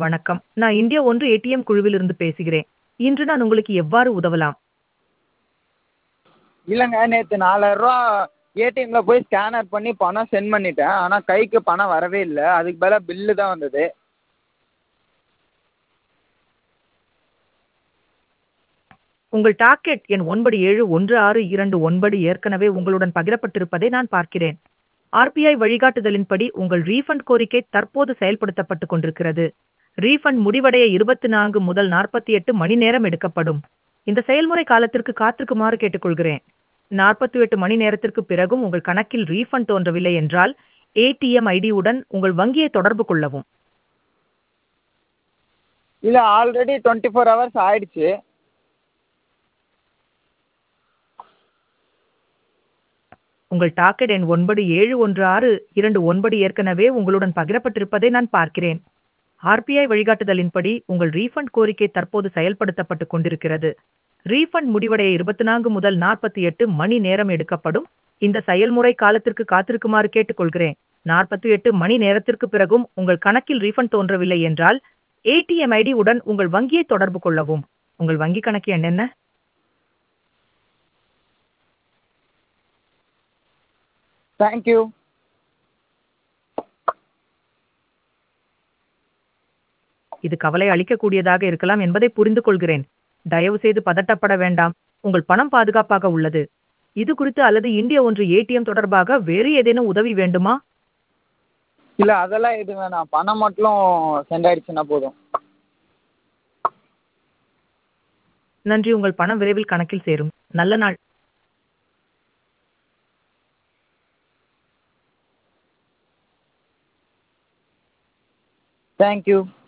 வணக்கம் நான் இந்தியா ஒன்று ஏடிஎம் குழுவிலிருந்து பேசுகிறேன் இன்று நான் உங்களுக்கு எவ்வாறு உதவலாம் இல்லைங்க நேற்று நாலாயிரரூவா ஏடிஎம்மில் போய் ஸ்கேனர் பண்ணி பணம் சென்ட் பண்ணிட்டேன் ஆனால் கைக்கு பணம் வரவே இல்லை அதுக்கு பதிலாக பில்லு தான் வந்தது உங்கள் டாக்கெட் எண் ஒன்பது ஏழு ஒன்று ஆறு இரண்டு ஒன்பது ஏற்கனவே உங்களுடன் பகிரப்பட்டிருப்பதை நான் பார்க்கிறேன் ஆர்பிஐ வழிகாட்டுதலின்படி உங்கள் ரீஃபண்ட் கோரிக்கை தற்போது செயல்படுத்தப்பட்டுக் கொண்டிருக்கிறது ரீஃபண்ட் முடிவடைய இருபத்தி நான்கு முதல் நாற்பத்தி எட்டு மணி நேரம் எடுக்கப்படும் இந்த செயல்முறை காலத்திற்கு காத்திருக்குமாறு கேட்டுக்கொள்கிறேன் நாற்பத்தி எட்டு மணி நேரத்திற்கு பிறகும் உங்கள் கணக்கில் ரீஃபண்ட் தோன்றவில்லை என்றால் ஏடிஎம் ஐடியுடன் உங்கள் வங்கியை தொடர்பு கொள்ளவும் இல்லை ஆல்ரெடி டுவெண்ட்டி ஃபோர் ஹவர்ஸ் ஆயிடுச்சு உங்கள் டாக்கெட் எண் ஒன்பது ஏழு ஒன்று ஆறு இரண்டு ஒன்பது ஏற்கனவே உங்களுடன் பகிரப்பட்டிருப்பதை நான் பார்க்கிறேன் ஆர்பிஐ வழிகாட்டுதலின்படி உங்கள் ரீஃபண்ட் கோரிக்கை தற்போது செயல்படுத்தப்பட்டுக் கொண்டிருக்கிறது ரீஃபண்ட் முடிவடைய இருபத்தி நான்கு முதல் நாற்பத்தி எட்டு மணி நேரம் எடுக்கப்படும் இந்த செயல்முறை காலத்திற்கு காத்திருக்குமாறு கேட்டுக்கொள்கிறேன் நாற்பத்தி எட்டு மணி நேரத்திற்கு பிறகும் உங்கள் கணக்கில் ரீஃபண்ட் தோன்றவில்லை என்றால் ஏடிஎம் ஐடி உடன் உங்கள் வங்கியை தொடர்பு கொள்ளவும் உங்கள் வங்கி கணக்கு எண் என்ன தேங்க்யூ இது கவலை அளிக்கக்கூடியதாக இருக்கலாம் என்பதை புரிந்து கொள்கிறேன் தயவு செய்து பதட்டப்பட வேண்டாம் உங்கள் பணம் பாதுகாப்பாக உள்ளது இது குறித்து அல்லது இந்திய ஒன்று ஏடிஎம் தொடர்பாக வேறு ஏதேனும் உதவி வேண்டுமா இல்லை அதெல்லாம் எதுவும் வேணாம் பணம் மட்டும் சென்ட் ஆயிடுச்சுன்னா போதும் நன்றி உங்கள் பணம் விரைவில் கணக்கில் சேரும் நல்ல நாள் தேங்க்யூ